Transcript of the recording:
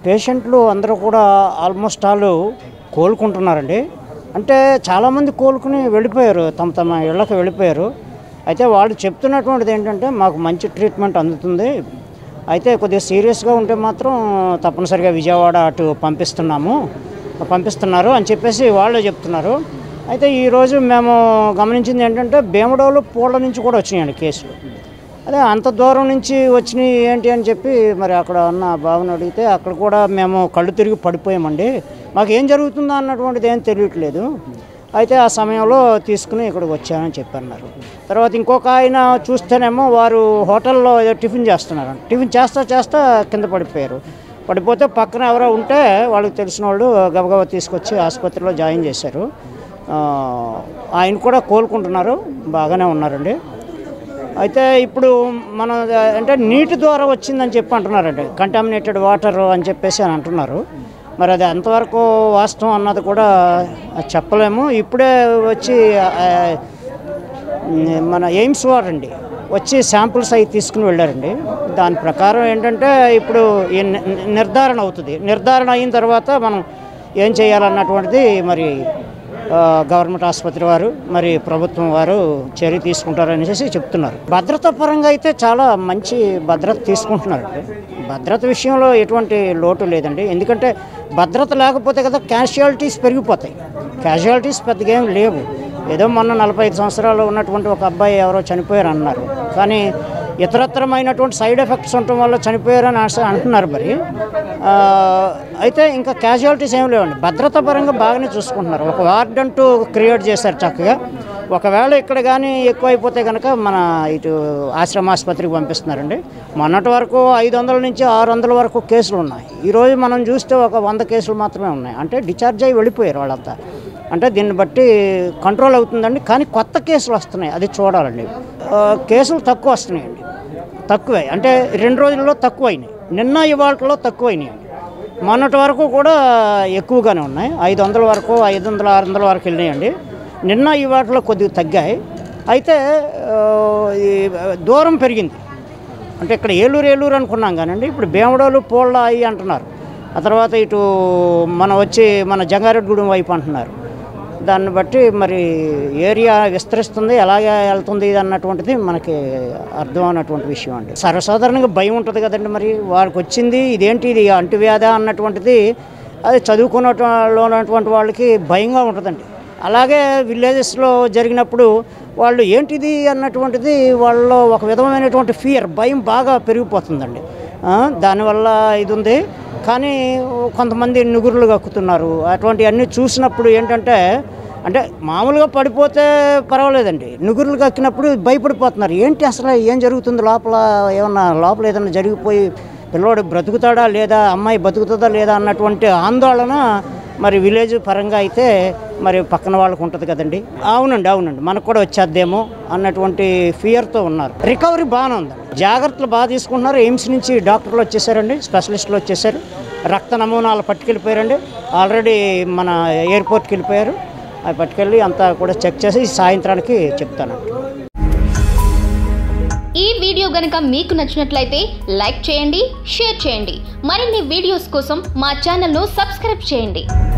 పేషెంట్లు అందరూ కూడా ఆల్మోస్ట్ ఆల్ కోలుకుంటున్నారండి అంటే చాలామంది కోలుకుని వెళ్ళిపోయారు తమ తమ ఇళ్ళకి వెళ్ళిపోయారు అయితే వాళ్ళు చెప్తున్నటువంటిది ఏంటంటే మాకు మంచి ట్రీట్మెంట్ అందుతుంది అయితే కొద్దిగా సీరియస్గా ఉంటే మాత్రం తప్పనిసరిగా విజయవాడ అటు పంపిస్తున్నాము పంపిస్తున్నారు అని చెప్పేసి వాళ్ళు చెప్తున్నారు అయితే ఈరోజు మేము గమనించింది ఏంటంటే భీమడోలు పూళ్ళ నుంచి కూడా వచ్చినాయండి కేసులు అదే అంత దూరం నుంచి వచ్చినాయి ఏంటి అని చెప్పి మరి అక్కడ ఉన్న బాబుని అడిగితే అక్కడ కూడా మేము కళ్ళు తిరిగి పడిపోయామండి మాకు ఏం జరుగుతుందో అన్నటువంటిది ఏం తెలియట్లేదు అయితే ఆ సమయంలో తీసుకుని ఇక్కడికి వచ్చానని చెప్పన్నారు తర్వాత ఇంకొక ఆయన చూస్తేనేమో వారు హోటల్లో ఏదో టిఫిన్ చేస్తున్నారు టిఫిన్ చేస్తా చేస్తా కింద పడిపోయారు పడిపోతే పక్కన ఎవరో ఉంటే వాళ్ళకి తెలిసిన వాళ్ళు గబగబా తీసుకొచ్చి ఆసుపత్రిలో జాయిన్ చేశారు ఆ, ఆయన కూడా కోలుకుంటున్నారు బాగానే ఉన్నారండి అయితే ఇప్పుడు మన అంటే నీటి ద్వారా వచ్చిందని చెప్పి అంటున్నారండి కంటామినేటెడ్ వాటర్ అని చెప్పేసి అని అంటున్నారు మరి అది ఎంతవరకు వాస్తవం అన్నది కూడా చెప్పలేము ఇప్పుడే వచ్చి ఆ, మన ఎయిమ్స్ వారు అండి వచ్చి శాంపుల్స్ అవి తీసుకుని వెళ్ళారండి దాని ప్రకారం ఏంటంటే ఇప్పుడు ఈ ని- నిర్ధారణ అవుతుంది నిర్ధారణ అయిన తర్వాత మనం ఏం చేయాలన్నటువంటిది మరి ఆ, గవర్నమెంట్ ఆసుపత్రి వారు మరి ప్రభుత్వం వారు చర్య తీసుకుంటారనేసి చెప్తున్నారు భద్రత పరంగా అయితే చాలా మంచి భద్రత తీసుకుంటున్నారండి భద్రత విషయంలో ఎటువంటి లోటు లేదండి ఎందుకంటే భద్రత లేకపోతే కదా క్యాషువాలిటీస్ పెరిగిపోతాయి క్యాజువాలిటీస్ పెద్దగా ఏం లేవు ఏదో మొన్న నలభై ఐదు సంవత్సరాలు ఉన్నటువంటి ఒక అబ్బాయి ఎవరో చనిపోయారు అన్నారు కానీ ఇతరత్రమైనటువంటి సైడ్ ఎఫెక్ట్స్ ఉండటం వల్ల చనిపోయారని ఆశ అంటున్నారు మరి ఆ, అయితే ఇంకా క్యాజువాలిటీస్ ఏం లేవండి భద్రతా పరంగా బాగానే చూసుకుంటున్నారు ఒక వార్డ్ అంటూ క్రియేట్ చేశారు చక్కగా ఒకవేళ ఇక్కడ కానీ ఎక్కువైపోతే కనుక మన ఇటు ఆశ్రమ ఆసుపత్రికి పంపిస్తున్నారండి మొన్నటి వరకు ఐదు వందల నుంచి ఆరు వందల వరకు కేసులు ఉన్నాయి ఈరోజు మనం చూస్తే ఒక వంద కేసులు మాత్రమే ఉన్నాయి అంటే డిశ్చార్జ్ అయ్యి వెళ్ళిపోయారు వాళ్ళంతా అంటే దీన్ని బట్టి కంట్రోల్ అవుతుందండి కానీ కొత్త కేసులు వస్తున్నాయి అది చూడాలండి ఆ, కేసులు తక్కువ వస్తున్నాయండి తక్కువే అంటే రెండు రోజుల్లో తక్కువ అయినాయి నిన్న ఇవాళలో తక్కువ అయినాయండి మొన్నటి వరకు కూడా ఎక్కువగానే ఉన్నాయి ఐదు వందల వరకు ఐదు వందల ఆరు వందల వరకు వెళ్ళినాయండి నిన్న ఇవాళలో కొద్దిగా తగ్గాయి అయితే ఆ, ఈ దూరం పెరిగింది అంటే ఇక్కడ ఏలూరు ఏలూరు అనుకున్నాం కానండి ఇప్పుడు భీమడోలు పోళ్ళ అయ్యి అంటున్నారు ఆ తర్వాత ఇటు మన వచ్చి మన జంగారెడ్డిగూడెం వైపు అంటున్నారు దాన్ని బట్టి మరి ఏరియా విస్తరిస్తుంది ఎలాగే వెళ్తుంది ఇది అన్నటువంటిది మనకి అర్థం అన్నటువంటి విషయం అండి సర్వసాధారణంగా భయం ఉంటుంది కదండి మరి వారికి వచ్చింది ఇదేంటి ఇది అంటువ్యాధ అన్నటువంటిది అది చదువుకున్నలో ఉన్నటువంటి వాళ్ళకి భయంగా ఉంటుందండి అలాగే విలేజెస్లో జరిగినప్పుడు వాళ్ళు ఏంటిది అన్నటువంటిది వాళ్ళలో ఒక విధమైనటువంటి ఫియర్ భయం బాగా పెరిగిపోతుందండి ఆ, దానివల్ల ఇది ఉంది కానీ కొంతమంది నుగురులు కక్కుతున్నారు అటువంటివన్నీ చూసినప్పుడు ఏంటంటే అంటే మామూలుగా పడిపోతే పర్వాలేదండి నుగురులు కక్కినప్పుడు భయపడిపోతున్నారు ఏంటి అసలు ఏం జరుగుతుంది లోపల ఏమన్నా లోపల ఏదన్నా జరిగిపోయి పిల్లోడు బ్రతుకుతాడా లేదా అమ్మాయి బతుకుతుందా లేదా అన్నటువంటి ఆందోళన మరి విలేజ్ పరంగా అయితే మరి పక్కన వాళ్ళకు ఉంటుంది కదండి అవునండి అవునండి మనకు కూడా వచ్చేద్దేమో అన్నటువంటి ఫియర్తో ఉన్నారు రికవరీ బాగానే ఉంది జాగ్రత్తలు బాగా తీసుకుంటున్నారు ఎయిమ్స్ నుంచి డాక్టర్లు వచ్చేసారండి స్పెషలిస్టులు వచ్చేసారు రక్త నమూనాలు పట్టుకెళ్ళిపోయారండి ఆల్రెడీ మన ఎయిర్పోర్ట్కి వెళ్ళిపోయారు అవి పట్టుకెళ్ళి అంతా కూడా చెక్ చేసి సాయంత్రానికి చెప్తానండి ఈ వీడియో గనుక మీకు నచ్చినట్లయితే లైక్ చేయండి షేర్ చేయండి మరిన్ని వీడియోస్ కోసం మా ఛానల్ను సబ్స్క్రైబ్ చేయండి